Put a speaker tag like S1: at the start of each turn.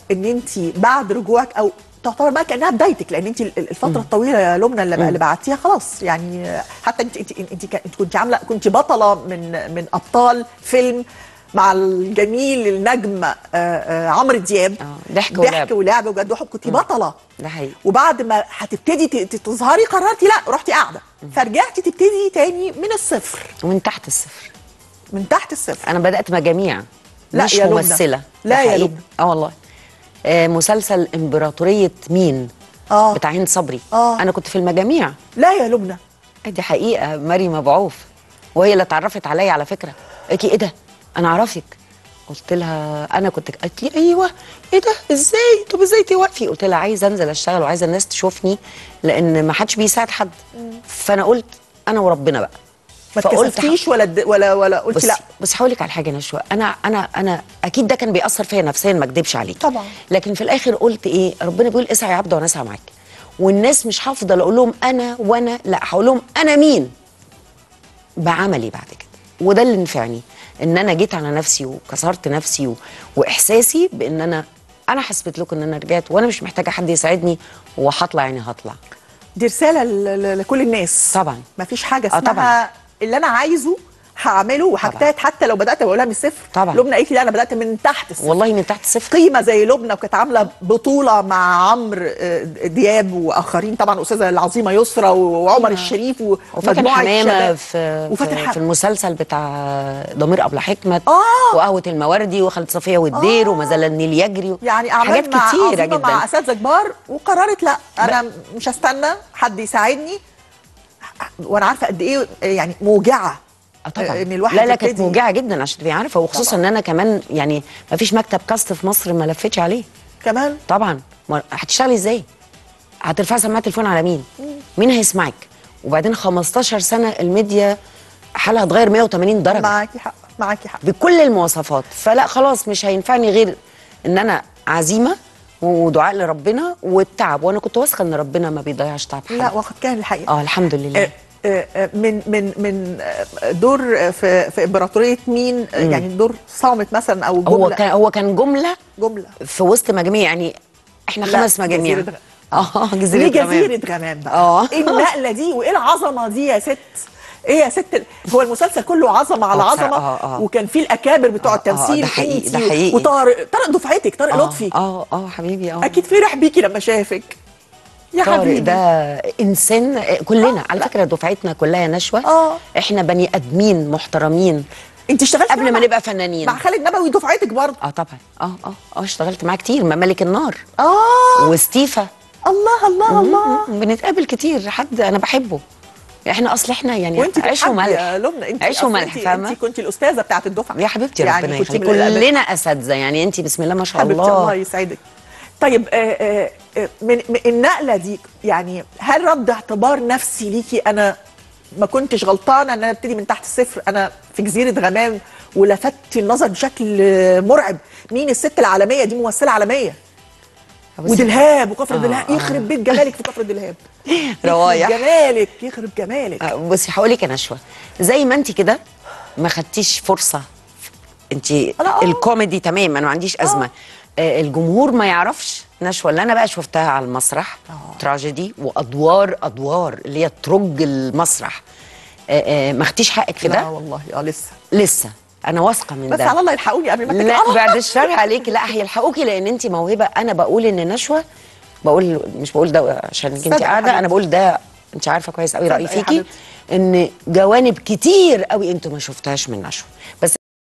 S1: ان انت بعد رجوعك او تعتبر بقى كانها بدايتك لان انت الفتره الطويله يا لمنى اللي, اللي بعتيها خلاص يعني حتى انت انت انت, انت كنت عامله كنت بطله من من ابطال فيلم مع الجميل النجم آه، آه، عمرو دياب
S2: آه، ضحك ولعب.
S1: ضحك ولعب وجد وحب كنت بطله
S2: ده حقيقي
S1: وبعد ما هتبتدي ت- ت- تظهري قررتي لا رحتي قاعده فرجعتي تبتدي تاني من الصفر
S2: ومن تحت الصفر
S1: من تحت الصفر
S2: انا بدات مجاميع
S1: لا
S2: مش
S1: يا لبنى.
S2: ممثله
S1: لا
S2: ده
S1: يا
S2: حقيقي.
S1: لبنى.
S2: اه والله آه مسلسل امبراطوريه مين
S1: اه
S2: بتاع هند صبري
S1: آه.
S2: انا كنت في المجاميع
S1: لا يا لبنى
S2: دي حقيقه مريم مبعوف وهي اللي اتعرفت عليا على فكره قالت لي ايه ده انا اعرفك قلت لها انا كنت قالت لي ايوه ايه ده ازاي طب ازاي توقفي قلت لها عايزه انزل اشتغل وعايزه الناس تشوفني لان ما حدش بيساعد حد فانا قلت انا وربنا بقى
S1: ما
S2: فقلت
S1: تكسفتيش ولا د- ولا ولا قلتي
S2: بصي
S1: لا
S2: بس هقول لك على حاجه نشوى انا انا انا اكيد ده كان بيأثر فيا نفسيا ما اكدبش عليك
S1: طبعا.
S2: لكن في الاخر قلت ايه ربنا بيقول اسعى يا عبد وانا اسعى معاك والناس مش هفضل اقول لهم انا وانا لا هقول لهم انا مين بعملي بعد كده وده اللي نفعني ان انا جيت على نفسي وكسرت نفسي و... واحساسي بان انا انا حسبت لكم ان انا رجعت وانا مش محتاجه حد يساعدني وهطلع يعني هطلع
S1: دي رساله ل- ل- لكل الناس
S2: طبعا.
S1: ما فيش حاجه
S2: آه
S1: اسمها
S2: طبعا.
S1: اللي انا عايزه هعمله وهجتهد حتى لو بدات بقولها من الصفر
S2: طبعا.
S1: لبنى قالت لي لا انا بدات من تحت الصفر
S2: والله من تحت الصفر
S1: قيمه زي لبنى وكانت عامله بطوله مع عمرو آه، دياب واخرين طبعا الاستاذه العظيمه يسرى وعمر الشريف و-
S2: وفاتن
S1: ومجموعة
S2: حمامه
S1: شباب.
S2: في
S1: وفاتن
S2: في, في
S1: حمامه
S2: المسلسل بتاع ضمير ابله حكمت
S1: آه.
S2: وقهوه المواردي وخالد صفيه والدير
S1: آه.
S2: وما زال النيل يجري
S1: يعني اعمال
S2: حاجات
S1: مع
S2: كتيره
S1: عظيمة
S2: جدا
S1: مع اساتذه كبار وقررت لا انا مش هستنى حد يساعدني وانا عارفه قد ايه يعني موجعه
S2: آه طبعا
S1: ان الواحد
S2: لا لا كانت
S1: يبتدي-
S2: موجعه جدا عشان تبقي عارفه وخصوصا
S1: طبعاً.
S2: ان انا كمان يعني ما فيش مكتب كاست في مصر ما لفتش عليه
S1: كمان
S2: طبعا ما- هتشتغلي ازاي هترفعي سماعه التليفون على مين مين هيسمعك وبعدين 15 سنه الميديا حالها اتغير 180 درجه
S1: معاكي حق معاكي حق
S2: بكل المواصفات فلا خلاص مش هينفعني غير ان انا عزيمه ودعاء لربنا والتعب وانا كنت واثقه ان ربنا ما بيضيعش تعب حد
S1: لا وقد كان الحقيقه
S2: اه الحمد لله
S1: آه، آه، آه، من من من آه، دور آه، في في امبراطوريه مين آه، يعني دور صامت مثلا او
S2: هو
S1: جمله
S2: كان هو كان جمله
S1: جمله
S2: في وسط مجاميع يعني احنا
S1: لا،
S2: خمس مجاميع
S1: جزيرة
S2: اه
S1: ليه
S2: جزيره غمام.
S1: جزيره غمام بقى
S2: آه.
S1: ايه النقله دي وايه العظمه دي يا ست ايه يا ست هو المسلسل كله عظمه على
S2: آه، بصراحة،
S1: عظمه
S2: آه، آه.
S1: وكان فيه الاكابر بتوع
S2: آه، آه،
S1: التمثيل
S2: ده حقيقي،
S1: انتي
S2: ده حقيقي.
S1: وطارق طارق دفعتك طارق
S2: اه
S1: لطفي
S2: اه اه حبيبي اه
S1: اكيد فرح بيكي لما شافك يا
S2: طارق
S1: حبيبي
S2: ده انسان كلنا على فكره دفعتنا كلها يا نشوى
S1: آه.
S2: احنا بني ادمين محترمين
S1: انت اشتغلت
S2: قبل
S1: معاه
S2: ما
S1: مع-
S2: نبقى فنانين
S1: مع خالد نبوي دفعتك برضه
S2: اه طبعا اه اه اه اشتغلت معاه كتير مع ملك النار
S1: اه
S2: وستيفا
S1: الله الله الله
S2: بنتقابل كتير حد انا بحبه احنا اصل احنا يعني
S1: وانت
S2: عيش
S1: تتحدي
S2: وملح
S1: يا لبنى انت
S2: عيش
S1: أصل
S2: وملح
S1: انت-
S2: فاهمه
S1: انت كنت الاستاذه بتاعت الدفعه
S2: يا حبيبتي ربنا
S1: كنت
S2: يخليك
S1: من ال-
S2: كلنا اساتذه يعني انت بسم الله ما شاء
S1: حبيبتي الله
S2: الله
S1: يسعدك طيب آه، آه، آه، من من النقله دي يعني هل رد اعتبار نفسي ليكي انا ما كنتش غلطانه ان انا ابتدي من تحت الصفر انا في جزيره غمام ولفتت النظر بشكل آه، مرعب مين الست العالميه دي ممثله عالميه
S2: بس-
S1: ودلهاب وكفر
S2: آه،
S1: دلهاب
S2: آه.
S1: يخرب بيت جمالك في كفر دلهاب
S2: روايح.
S1: يخرب جمالك يخرب جمالك
S2: آه، بصي هقول لك يا نشوى زي ما انت كده ما خدتيش فرصه انت
S1: آه.
S2: الكوميدي تمام انا ما عنديش ازمه آه، الجمهور ما يعرفش نشوى اللي انا بقى شفتها على المسرح تراجيدي وادوار ادوار اللي هي ترج المسرح آه، آه، ما خدتيش حقك في
S1: لا
S2: ده
S1: والله اه لسه
S2: لسه انا واثقه من
S1: بس
S2: ده
S1: على الله يلحقوني قبل ما اتكل
S2: لا
S1: على الله.
S2: بعد الشر عليكي لا هيلحقوكي لان انت موهبه انا بقول ان نشوى بقول مش بقول ده عشان انت
S1: صدق يا
S2: قاعده انا
S1: حبيبتي.
S2: بقول ده انت عارفه كويس قوي
S1: صدق
S2: رايي
S1: يا
S2: فيكي
S1: حبيبتي.
S2: ان جوانب كتير قوي انتوا ما شفتهاش من نشوى بس